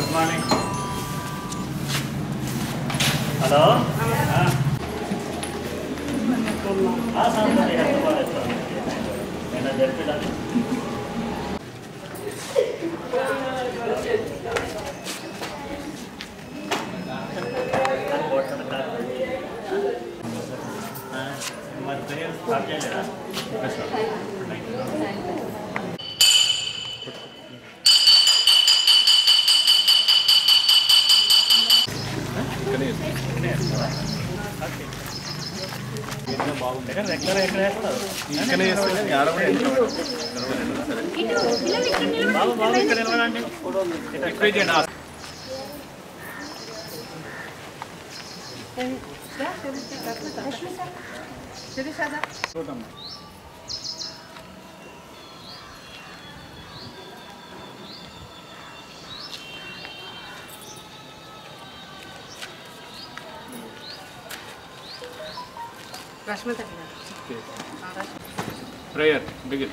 Good morning hello సంపద ఎంత బాగా నేను చెప్పిదా మరి ప్రేయర్ స్టార్ట్ చేయలేదా రెగ్యులర్ ఎక్కడ వేస్తారు ఇక్కడే చేస్తే ఆడ కూడా ఇంట్లో బాబు బాబు ఇక్కడ నిలబడండి ఎక్కువ చేయండి ఆ రష్మిత ప్రేయర్ బిగిన్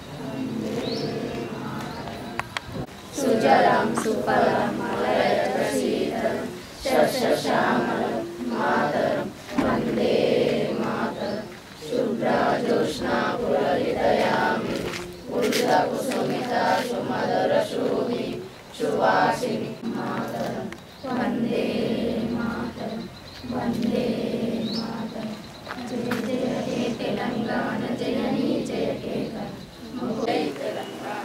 సుజలాం సుఫలం మలయజ శీతలం శస్యశ్యామలం మాతరం వందే మాతరం శుభ్రజోష్ణా పులరితయామి ఉల్లకుసుమిత సుమధుర శోభి సువాసిని మాతరం వందే మాతరం వందే మాతరం జయ జయ హే తెలంగాణ జయని జయ కేతనం జై తెలంగాణ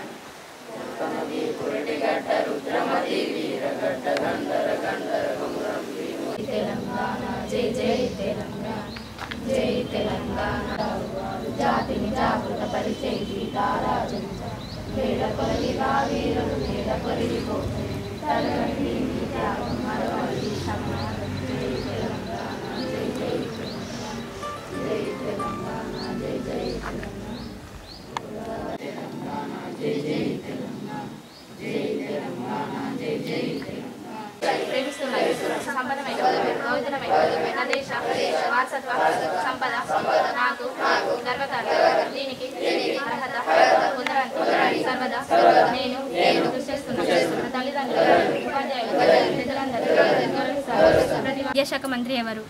తెలంగాణ జై జై తెలంగాణ జై తెలంగాణ జాతిని జాగృత పరిచయ గీతారాజన వేడ కొలది వీరులు వేడ కొలిది పోతుంది తరగతి త్యాగం మరవడి సమానం జై తెలంగాణ జై జై తెలంగాణ జై తెలంగాణ జై జై తెలంగాణ తెలంగాణ జై జై తెలంగాణ జై తెలంగాణ జై జై తెలంగాణ ప్రేమిస్తున్నాయి సంపదమైన నూతనమైన నా దేశ వారసత్వ సంపద నాకు గర్వకారణం దీనికి అర్హత పొందడానికి సర్వదా నేను కృషి చేస్తున్నాను నా తల్లిదండ్రులు ఉపాధ్యాయులు పెద్దలందరూ గౌరవిస్తారు ప్రతి విద్యాశాఖ మంత్రి ఎవరు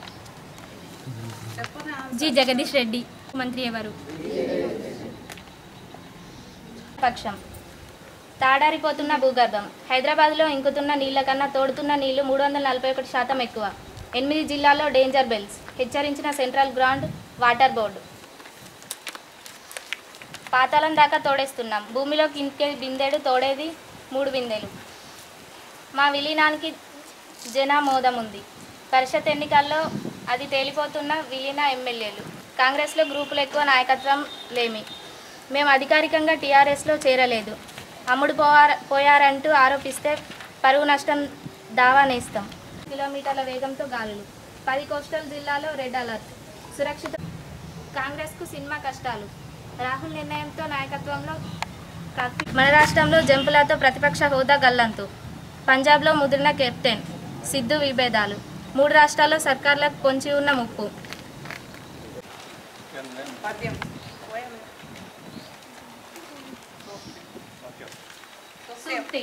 జి జగదీష్ రెడ్డి మంత్రి ఎవరు పక్షం తాడారిపోతున్న భూగర్భం హైదరాబాద్లో ఇంకుతున్న నీళ్ల కన్నా తోడుతున్న నీళ్లు మూడు వందల నలభై ఒకటి శాతం ఎక్కువ ఎనిమిది జిల్లాల్లో డేంజర్ బెల్స్ హెచ్చరించిన సెంట్రల్ గ్రౌండ్ వాటర్ బోర్డు పాతాళం దాకా తోడేస్తున్నాం భూమిలోకి ఇంకే బిందెడు తోడేది మూడు బిందెలు మా విలీనానికి జనామోదం ఉంది పరిషత్ ఎన్నికల్లో అది తేలిపోతున్న విలీన ఎమ్మెల్యేలు కాంగ్రెస్లో గ్రూపులు ఎక్కువ నాయకత్వం లేమి మేము అధికారికంగా టీఆర్ఎస్లో చేరలేదు అమ్ముడు పోవార పోయారంటూ ఆరోపిస్తే పరువు నష్టం దావా నేస్తాం కిలోమీటర్ల వేగంతో గాలులు పది కోస్టల్ జిల్లాలో రెడ్ అలర్ట్ సురక్షిత కాంగ్రెస్కు సినిమా కష్టాలు రాహుల్ నిర్ణయంతో నాయకత్వంలో కత్తి- మన రాష్ట్రంలో జంపులతో ప్రతిపక్ష హోదా గల్లంతు పంజాబ్లో ముదిరిన కెప్టెన్ సిద్ధు విభేదాలు మూడు రాష్ట్రాల్లో సర్కార్లకు పొంచి ఉన్న ముప్పు పద్యం సూక్తి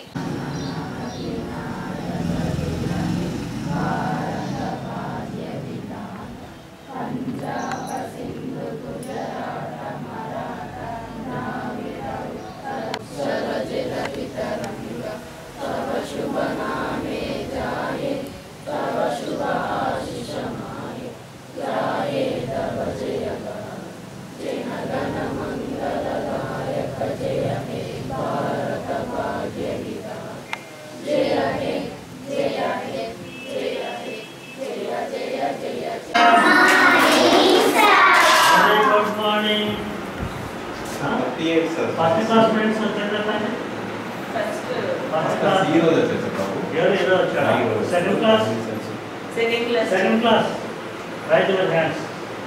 very good morning thirty eight sir first class friends వచ్చారు చెప్పండి ఫస్ట్ ఫస్ట్ క్లాస్ ఈ రోజు వచ్చేసి బాబు ఎవరు ఈరోజు వచ్చారా second class second class second class right your hands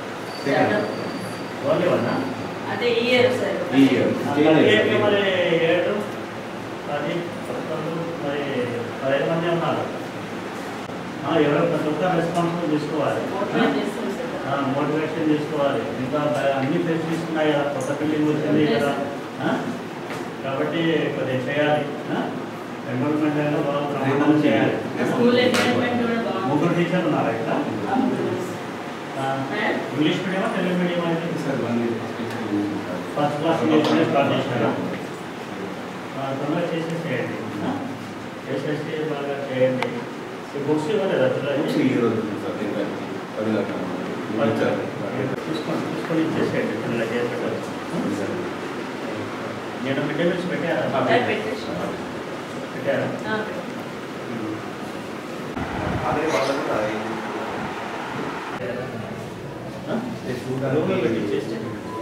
only one అదే ఇయర్ సార్ ఈ ఇయర్ ఏడు మరి ఏడు పది పదకొండు మరి పదిహేను మంది ఉన్నారు ఆ, ఎవరో ప్రతి ఒక్కరు రెస్పాన్సిబుల్ తీసుకోవాలి మోటివేట్ చేస్తాం సార్ మోటివేషన్ తీసుకోవాలి ఇంకా బ- అన్ని ఫెసిలిటీస్ ఉన్నాయి కదా కొత్త బిల్డింగ్ వచ్చింది కదా ఆ? కాబట్టి కొద్దిగా చేయాలి ఆ? ఎన్రోల్మెంట్ అయినా బాగా ప్రమాణం చేయాలి స్కూల్ ఎన్విరాన్మెంట్ కూడా బాగుంది ముగ్గురు టీచర్లు ఉన్నారా ఇక్కడ ఆ, ముగ్గురు. ఆ, మేడం ఇంగ్లీష్ మీడియమా తెలుగు మీడియం అయితే sir one first class English start చేశారా ఆ, తొందరగా చేసేసేయండి ఆ? చేసేసి బాగా చేయండి ఈ బుక్స్ ఇవ్వలేదా పిల్లలకి? ఈ రోజు సార్ పది దాకా వచ్చారు తీసుకొని తీసుకొని ఇచ్చేసేయండి పిల్లలకి ఏ పెట్టారు నేను మిడ్ డే మీల్స్ పెట్టారా అదే పెట్టేసి పెట్టారా ఆ, అదే వాళ్ళకు అది ఆ? గూగుల్ పెట్టి ఇచ్చేస్తే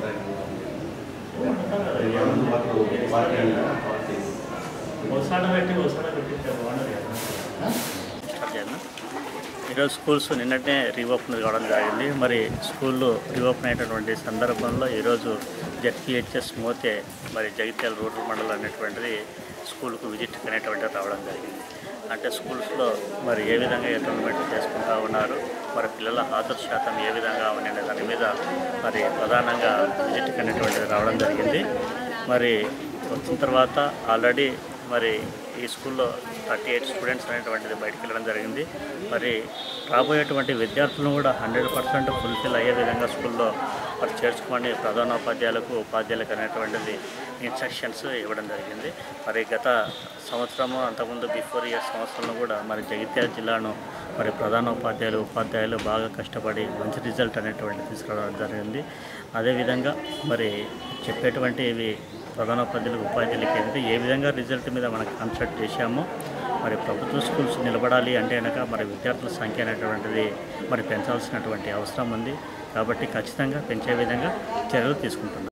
ఒకసారి పెట్టి ఒకసారి పెట్టిస్తే బాగుండదు కదా ఈరోజు స్కూల్స్ నిన్ననే రీఓపెన్ కావడం జరిగింది మరి స్కూళ్ళు రీఓపెన్ అయినటువంటి సందర్భంలో ఈరోజు జెడ్పిహెచ్ఎస్ మోతే మరి జగిత్యాల రూరల్ మండలం అనేటువంటిది స్కూల్కు విజిట్ అనేటువంటిది రావడం జరిగింది అంటే స్కూల్స్లో మరి ఏ విధంగా ఎన్రోల్మెంట్ చేసుకుంటా ఉన్నారు మరి పిల్లల హాజరు శాతం ఏ విధంగా ఉండే దాని మీద మరి ప్రధానంగా విజిట్ అనేటువంటిది రావడం జరిగింది మరి వచ్చిన తర్వాత ఆల్రెడీ మరి ఈ స్కూల్లో థర్టీ ఎయిట్ స్టూడెంట్స్ అనేటువంటిది బయటికి వెళ్ళడం జరిగింది మరి రాబోయేటువంటి విద్యార్థులను కూడా హండ్రెడ్ పర్సెంట్ ఫుల్ఫిల్ అయ్యే విధంగా స్కూల్లో మరి చేర్చుకోమని ప్రధానోపాధ్యాయులకు ఉపాధ్యాయులకు అనేటువంటిది ఇన్స్ట్రక్షన్స్ ఇవ్వడం జరిగింది మరి గత సంవత్సరము అంతకుముందు బిఫోర్ ఇయర్ సంవత్సరంలో కూడా మరి జగిత్యాల జిల్లాను మరి ప్రధానోపాధ్యాయులు ఉపాధ్యాయులు బాగా కష్టపడి మంచి రిజల్ట్ అనేటువంటి తీసుకురావడం జరిగింది అదేవిధంగా మరి చెప్పేటువంటి ఇవి ప్రధానోపాధ్యాయులు ఉపాధ్యాయులకి ఏంటంటే ఏ విధంగా రిజల్ట్ మీద మనం కాన్సన్ట్రేట్ చేశామో మరి ప్రభుత్వ స్కూల్స్ నిలబడాలి అంటే కనుక మరి విద్యార్థుల సంఖ్య అనేటువంటిది మరి పెంచాల్సినటువంటి అవసరం ఉంది కాబట్టి ఖచ్చితంగా పెంచే విధంగా చర్యలు తీసుకుంటున్నాం